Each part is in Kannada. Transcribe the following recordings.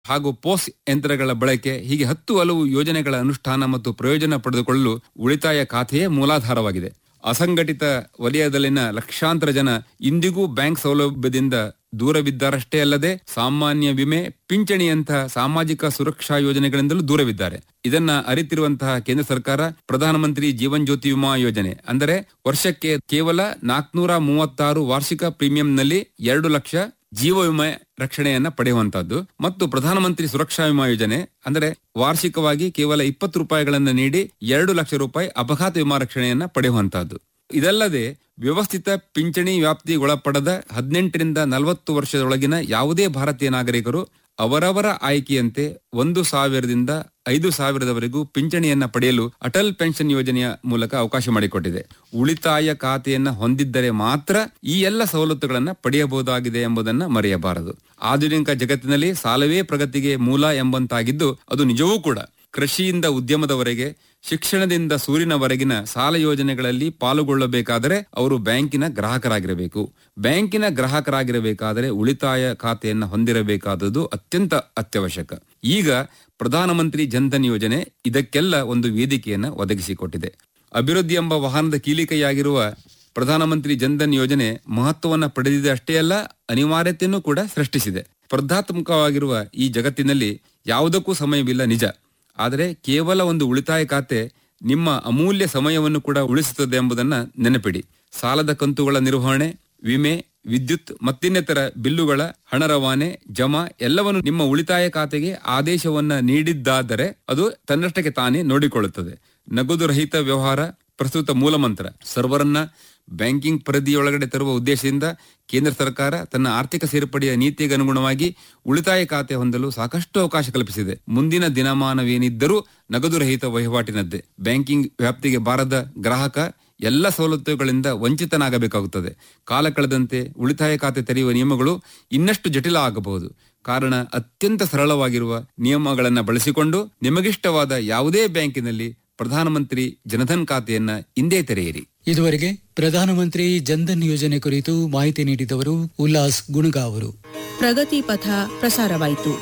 ಹಾಗೂ ಪೋಸ್ ಯಂತ್ರಗಳ ಬಳಕೆ ಹೀಗೆ ಹತ್ತು ಹಲವು ಯೋಜನೆಗಳ ಅನುಷ್ಠಾನ ಮತ್ತು ಪ್ರಯೋಜನ ಪಡೆದುಕೊಳ್ಳಲು ಉಳಿತಾಯ ಖಾತೆಯೇ ಮೂಲಾಧಾರವಾಗಿದೆ ಅಸಂಘಟಿತ ವಲಯದಲ್ಲಿನ ಲಕ್ಷಾಂತರ ಜನ ಇಂದಿಗೂ ಬ್ಯಾಂಕ್ ಸೌಲಭ್ಯದಿಂದ ದೂರವಿದ್ದಾರಷ್ಟೇ ಅಲ್ಲದೆ ಸಾಮಾನ್ಯ ವಿಮೆ ಪಿಂಚಣಿಯಂತಹ ಸಾಮಾಜಿಕ ಸುರಕ್ಷಾ ಯೋಜನೆಗಳಿಂದಲೂ ದೂರವಿದ್ದಾರೆ ಇದನ್ನ ಅರಿತಿರುವಂತಹ ಕೇಂದ್ರ ಸರ್ಕಾರ ಪ್ರಧಾನಮಂತ್ರಿ ಜೀವನ್ ಜ್ಯೋತಿ ವಿಮಾ ಯೋಜನೆ ಅಂದರೆ ವರ್ಷಕ್ಕೆ ಕೇವಲ ನಾಲ್ಕನೂರ ಮೂವತ್ತಾರು ವಾರ್ಷಿಕ ಪ್ರೀಮಿಯಂನಲ್ಲಿ ಎರಡು ಲಕ್ಷ ಜೀವ ವಿಮೆ ರಕ್ಷಣೆಯನ್ನ ಪಡೆಯುವಂತಹದ್ದು ಮತ್ತು ಪ್ರಧಾನಮಂತ್ರಿ ಸುರಕ್ಷಾ ವಿಮಾ ಯೋಜನೆ ಅಂದರೆ ವಾರ್ಷಿಕವಾಗಿ ಕೇವಲ ಇಪ್ಪತ್ತು ರೂಪಾಯಿಗಳನ್ನು ನೀಡಿ ಎರಡು ಲಕ್ಷ ರೂಪಾಯಿ ಅಪಘಾತ ವಿಮಾ ರಕ್ಷಣೆಯನ್ನ ಪಡೆಯುವಂತಹದ್ದು ಇದಲ್ಲದೆ ವ್ಯವಸ್ಥಿತ ಪಿಂಚಣಿ ವ್ಯಾಪ್ತಿಗೊಳಪಡದ ಹದಿನೆಂಟರಿಂದ ನಲವತ್ತು ವರ್ಷದೊಳಗಿನ ಯಾವುದೇ ಭಾರತೀಯ ನಾಗರಿಕರು ಅವರವರ ಆಯ್ಕೆಯಂತೆ ಒಂದು ಸಾವಿರದಿಂದ ಐದು ಸಾವಿರದವರೆಗೂ ಪಿಂಚಣಿಯನ್ನ ಪಡೆಯಲು ಅಟಲ್ ಪೆನ್ಷನ್ ಯೋಜನೆಯ ಮೂಲಕ ಅವಕಾಶ ಮಾಡಿಕೊಟ್ಟಿದೆ ಉಳಿತಾಯ ಖಾತೆಯನ್ನ ಹೊಂದಿದ್ದರೆ ಮಾತ್ರ ಈ ಎಲ್ಲ ಸವಲತ್ತುಗಳನ್ನ ಪಡೆಯಬಹುದಾಗಿದೆ ಎಂಬುದನ್ನ ಮರೆಯಬಾರದು ಆಧುನಿಕ ಜಗತ್ತಿನಲ್ಲಿ ಸಾಲವೇ ಪ್ರಗತಿಗೆ ಮೂಲ ಎಂಬಂತಾಗಿದ್ದು ಅದು ನಿಜವೂ ಕೂಡ ಕೃಷಿಯಿಂದ ಉದ್ಯಮದವರೆಗೆ ಶಿಕ್ಷಣದಿಂದ ಸೂರಿನವರೆಗಿನ ಸಾಲ ಯೋಜನೆಗಳಲ್ಲಿ ಪಾಲುಗೊಳ್ಳಬೇಕಾದರೆ ಅವರು ಬ್ಯಾಂಕಿನ ಗ್ರಾಹಕರಾಗಿರಬೇಕು ಬ್ಯಾಂಕಿನ ಗ್ರಾಹಕರಾಗಿರಬೇಕಾದರೆ ಉಳಿತಾಯ ಖಾತೆಯನ್ನು ಹೊಂದಿರಬೇಕಾದದ್ದು ಅತ್ಯಂತ ಅತ್ಯವಶ್ಯಕ ಈಗ ಪ್ರಧಾನಮಂತ್ರಿ ಜನ್ಧನ್ ಯೋಜನೆ ಇದಕ್ಕೆಲ್ಲ ಒಂದು ವೇದಿಕೆಯನ್ನ ಒದಗಿಸಿಕೊಟ್ಟಿದೆ ಅಭಿವೃದ್ಧಿ ಎಂಬ ವಾಹನದ ಕೀಲಿಕೆಯಾಗಿರುವ ಪ್ರಧಾನಮಂತ್ರಿ ಜನ್ಧನ್ ಯೋಜನೆ ಮಹತ್ವವನ್ನು ಪಡೆದಿದೆ ಅಷ್ಟೇ ಅಲ್ಲ ಅನಿವಾರ್ಯತೆಯನ್ನು ಕೂಡ ಸೃಷ್ಟಿಸಿದೆ ಸ್ಪರ್ಧಾತ್ಮಕವಾಗಿರುವ ಈ ಜಗತ್ತಿನಲ್ಲಿ ಯಾವುದಕ್ಕೂ ಸಮಯವಿಲ್ಲ ನಿಜ ಆದರೆ ಕೇವಲ ಒಂದು ಉಳಿತಾಯ ಖಾತೆ ನಿಮ್ಮ ಅಮೂಲ್ಯ ಸಮಯವನ್ನು ಕೂಡ ಉಳಿಸುತ್ತದೆ ಎಂಬುದನ್ನ ನೆನಪಿಡಿ ಸಾಲದ ಕಂತುಗಳ ನಿರ್ವಹಣೆ ವಿಮೆ ವಿದ್ಯುತ್ ಮತ್ತಿನ್ನಿತರ ಬಿಲ್ಲುಗಳ ಹಣ ರವಾನೆ ಜಮಾ ಎಲ್ಲವನ್ನು ನಿಮ್ಮ ಉಳಿತಾಯ ಖಾತೆಗೆ ಆದೇಶವನ್ನ ನೀಡಿದ್ದಾದರೆ ಅದು ತನ್ನಷ್ಟಕ್ಕೆ ತಾನೇ ನೋಡಿಕೊಳ್ಳುತ್ತದೆ ನಗದು ರಹಿತ ವ್ಯವಹಾರ ಪ್ರಸ್ತುತ ಮೂಲಮಂತ್ರ ಸರ್ವರನ್ನ ಬ್ಯಾಂಕಿಂಗ್ ಪರಿಧಿಯೊಳಗಡೆ ತರುವ ಉದ್ದೇಶದಿಂದ ಕೇಂದ್ರ ಸರ್ಕಾರ ತನ್ನ ಆರ್ಥಿಕ ಸೇರ್ಪಡೆಯ ನೀತಿಗೆ ಅನುಗುಣವಾಗಿ ಉಳಿತಾಯ ಖಾತೆ ಹೊಂದಲು ಸಾಕಷ್ಟು ಅವಕಾಶ ಕಲ್ಪಿಸಿದೆ ಮುಂದಿನ ದಿನಮಾನವೇನಿದ್ದರೂ ನಗದು ರಹಿತ ವಹಿವಾಟಿನದ್ದೇ ಬ್ಯಾಂಕಿಂಗ್ ವ್ಯಾಪ್ತಿಗೆ ಬಾರದ ಗ್ರಾಹಕ ಎಲ್ಲ ಸವಲತ್ತುಗಳಿಂದ ವಂಚಿತನಾಗಬೇಕಾಗುತ್ತದೆ ಕಾಲ ಕಳೆದಂತೆ ಉಳಿತಾಯ ಖಾತೆ ತೆರೆಯುವ ನಿಯಮಗಳು ಇನ್ನಷ್ಟು ಜಟಿಲ ಆಗಬಹುದು ಕಾರಣ ಅತ್ಯಂತ ಸರಳವಾಗಿರುವ ನಿಯಮಗಳನ್ನು ಬಳಸಿಕೊಂಡು ನಿಮಗಿಷ್ಟವಾದ ಯಾವುದೇ ಬ್ಯಾಂಕಿನಲ್ಲಿ ಪ್ರಧಾನಮಂತ್ರಿ ಜನಧನ್ ಖಾತೆಯನ್ನ ಇಂದೇ ತೆರೆಯಿರಿ ಇದುವರೆಗೆ ಪ್ರಧಾನಮಂತ್ರಿ ಜನ್ಧನ್ ಯೋಜನೆ ಕುರಿತು ಮಾಹಿತಿ ನೀಡಿದವರು ಉಲ್ಲಾಸ್ ಗುಣಗಾವರು ಪ್ರಗತಿ ಪಥ ಪ್ರಸಾರವಾಯಿತು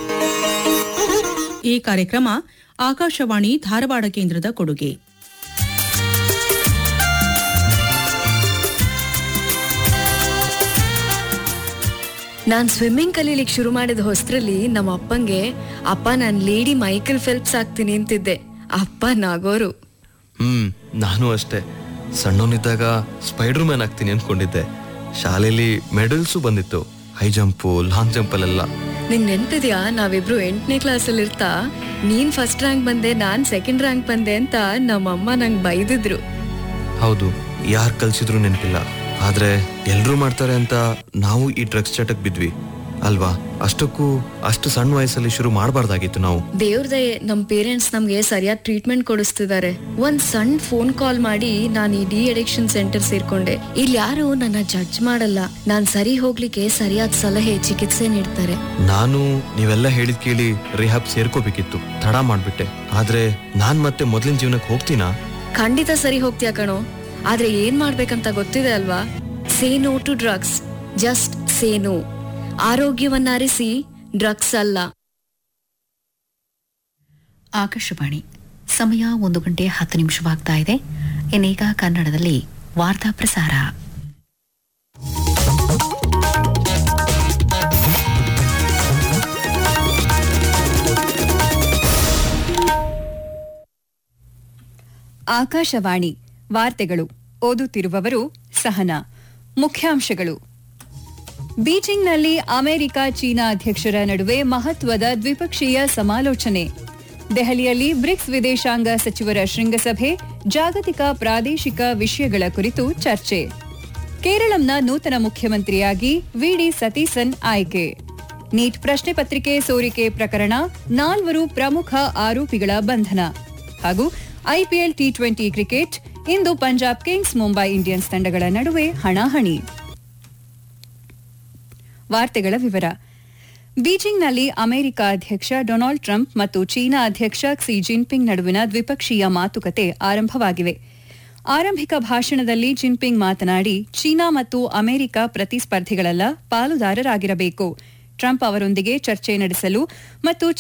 ಈ ಕಾರ್ಯಕ್ರಮ ಆಕಾಶವಾಣಿ ಧಾರವಾಡ ಕೇಂದ್ರದ ಕೊಡುಗೆ ನಾನ್ ಸ್ವಿಮ್ಮಿಂಗ್ ಕಲೀಲಿಕ್ ಶುರು ಮಾಡಿದ ಹೊಸ್ತ್ರಲ್ಲಿ ನಮ್ಮ ಅಪ್ಪಂಗೆ ಅಪ್ಪ ನಾನ್ ಲೇಡಿ ಮೈಕಲ್ ಫೆಲ್ಪ್ಸ್ ಆಗ್ತೀನಿ ಅಂತಿದ್ದೆ ಅಪ್ಪ ನಾಗೋರು ಹ್ಮ್ ನಾನು ಅಷ್ಟೇ ಸಣ್ಣವನಿದ್ದಾಗ ಸ್ಪೈಡರ್ ಮ್ಯಾನ್ ಆಗ್ತೀನಿ ಅನ್ಕೊಂಡಿದ್ದೆ ಶಾಲೆಯಲ್ಲಿ ಮೆಡಲ್ಸು ಬಂದಿತ್ತು ಹೈ ಜಂಪು ಲಾಂಗ್ ಜಂಪಲ್ಲೆಲ್ಲ ನಿಂಗ್ ನೆನ್ಪಿದ್ಯಾ ನಾವಿಬ್ರು ಎಂಟನೇ ಕ್ಲಾಸಲ್ಲಿ ಇರ್ತಾ ನೀನ್ ಫಸ್ಟ್ ರ್ಯಾಂಕ್ ಬಂದೆ ನಾನ್ ಸೆಕೆಂಡ್ ರ್ಯಾಂಕ್ ಬಂದೆ ಅಂತ ನಮ್ಮಮ್ಮ ನಂಗ್ ಬೈದಿದ್ರು ಹೌದು ಯಾರು ಕಲ್ಸಿದ್ರು ನೆನಪಿಲ್ಲ ಆದ್ರೆ ಎಲ್ರೂ ಮಾಡ್ತಾರೆ ಅಂತ ನಾವು ಈ ಡ್ರಗ್ಸ್ ಚಟಕ್ ಬಿದ್ವಿ ಅಲ್ವಾ ಅಷ್ಟಕ್ಕೂ ಅಷ್ಟು ಸಣ್ಣ ವಯಸ್ಸಲ್ಲಿ ಶುರು ಮಾಡಬಾರ್ದಾಗಿತ್ತು ನಾವು ದೇವ್ರ ದಯೆ ನಮ್ ಪೇರೆಂಟ್ಸ್ ನಮ್ಗೆ ಸರಿಯಾದ ಟ್ರೀಟ್ಮೆಂಟ್ ಕೊಡಿಸ್ತಿದ್ದಾರೆ ಒಂದ್ ಸಣ್ಣ ಫೋನ್ ಕಾಲ್ ಮಾಡಿ ನಾನು ಈ ಡಿ ಅಡಿಕ್ಷನ್ ಸೆಂಟರ್ ಸೇರ್ಕೊಂಡೆ ಇಲ್ಲಿ ಯಾರು ನನ್ನ ಜಡ್ಜ್ ಮಾಡಲ್ಲ ನಾನ್ ಸರಿ ಹೋಗ್ಲಿಕ್ಕೆ ಸರಿಯಾದ ಸಲಹೆ ಚಿಕಿತ್ಸೆ ನೀಡ್ತಾರೆ ನಾನು ನೀವೆಲ್ಲ ಹೇಳಿದ್ ಕೇಳಿ ರಿಹಾಬ್ ಸೇರ್ಕೋಬೇಕಿತ್ತು ತಡ ಮಾಡ್ಬಿಟ್ಟೆ ಆದ್ರೆ ನಾನ್ ಮತ್ತೆ ಮೊದ್ಲಿನ ಜೀವನಕ್ಕೆ ಹೋಗ್ತೀನಾ ಖಂಡಿತ ಸರಿ ಹೋಗ್ತೀಯ ಕಣೋ ಆದ್ರೆ ಏನ್ ಮಾಡ್ಬೇಕಂತ ಗೊತ್ತಿದೆ ಅಲ್ವಾ say no to drugs just say no ಆರೋಗ್ಯವನ್ನ ಅರಿಸಿ ಡ್ರಗ್ಸ್ ಅಲ್ಲ ಆಕಾಶವಾಣಿ ಸಮಯ ಒಂದು ಗಂಟೆ ಹತ್ತು ನಿಮಿಷವಾಗ್ತಾ ಇದೆ ಇನ್ನೀಗ ಕನ್ನಡದಲ್ಲಿ ವಾರ್ತಾ ಪ್ರಸಾರ ಆಕಾಶವಾಣಿ ವಾರ್ತೆಗಳು ಓದುತ್ತಿರುವವರು ಸಹನಾ ಮುಖ್ಯಾಂಶಗಳು ಬೀಜಿಂಗ್ನಲ್ಲಿ ಅಮೆರಿಕ ಚೀನಾ ಅಧ್ಯಕ್ಷರ ನಡುವೆ ಮಹತ್ವದ ದ್ವಿಪಕ್ಷೀಯ ಸಮಾಲೋಚನೆ ದೆಹಲಿಯಲ್ಲಿ ಬ್ರಿಕ್ಸ್ ವಿದೇಶಾಂಗ ಸಚಿವರ ಶೃಂಗಸಭೆ ಜಾಗತಿಕ ಪ್ರಾದೇಶಿಕ ವಿಷಯಗಳ ಕುರಿತು ಚರ್ಚೆ ಕೇರಳಂನ ನೂತನ ಮುಖ್ಯಮಂತ್ರಿಯಾಗಿ ವಿಡಿ ಸತೀಸನ್ ಆಯ್ಕೆ ನೀಟ್ ಪ್ರಶ್ನೆ ಪತ್ರಿಕೆ ಸೋರಿಕೆ ಪ್ರಕರಣ ನಾಲ್ವರು ಪ್ರಮುಖ ಆರೋಪಿಗಳ ಬಂಧನ ಹಾಗೂ ಐಪಿಎಲ್ ಟಿ ಟ್ವೆಂಟಿ ಕ್ರಿಕೆಟ್ ಇಂದು ಪಂಜಾಬ್ ಕಿಂಗ್ಸ್ ಮುಂಬೈ ಇಂಡಿಯನ್ಸ್ ತಂಡಗಳ ನಡುವೆ ಹಣಾಹಣಿ ವಾರ್ತೆಗಳ ವಿವರ ಬೀಜಿಂಗ್ನಲ್ಲಿ ಅಮೆರಿಕ ಅಧ್ಯಕ್ಷ ಡೊನಾಲ್ಡ್ ಟ್ರಂಪ್ ಮತ್ತು ಚೀನಾ ಅಧ್ಯಕ್ಷ ಕ್ಸಿ ಜಿನ್ಪಿಂಗ್ ನಡುವಿನ ದ್ವಿಪಕ್ಷೀಯ ಮಾತುಕತೆ ಆರಂಭವಾಗಿವೆ ಆರಂಭಿಕ ಭಾಷಣದಲ್ಲಿ ಜಿನ್ಪಿಂಗ್ ಮಾತನಾಡಿ ಚೀನಾ ಮತ್ತು ಅಮೆರಿಕ ಪ್ರತಿಸ್ಪರ್ಧಿಗಳಲ್ಲ ಪಾಲುದಾರರಾಗಿರಬೇಕು ಟ್ರಂಪ್ ಅವರೊಂದಿಗೆ ಚರ್ಚೆ ನಡೆಸಲು ಮತ್ತು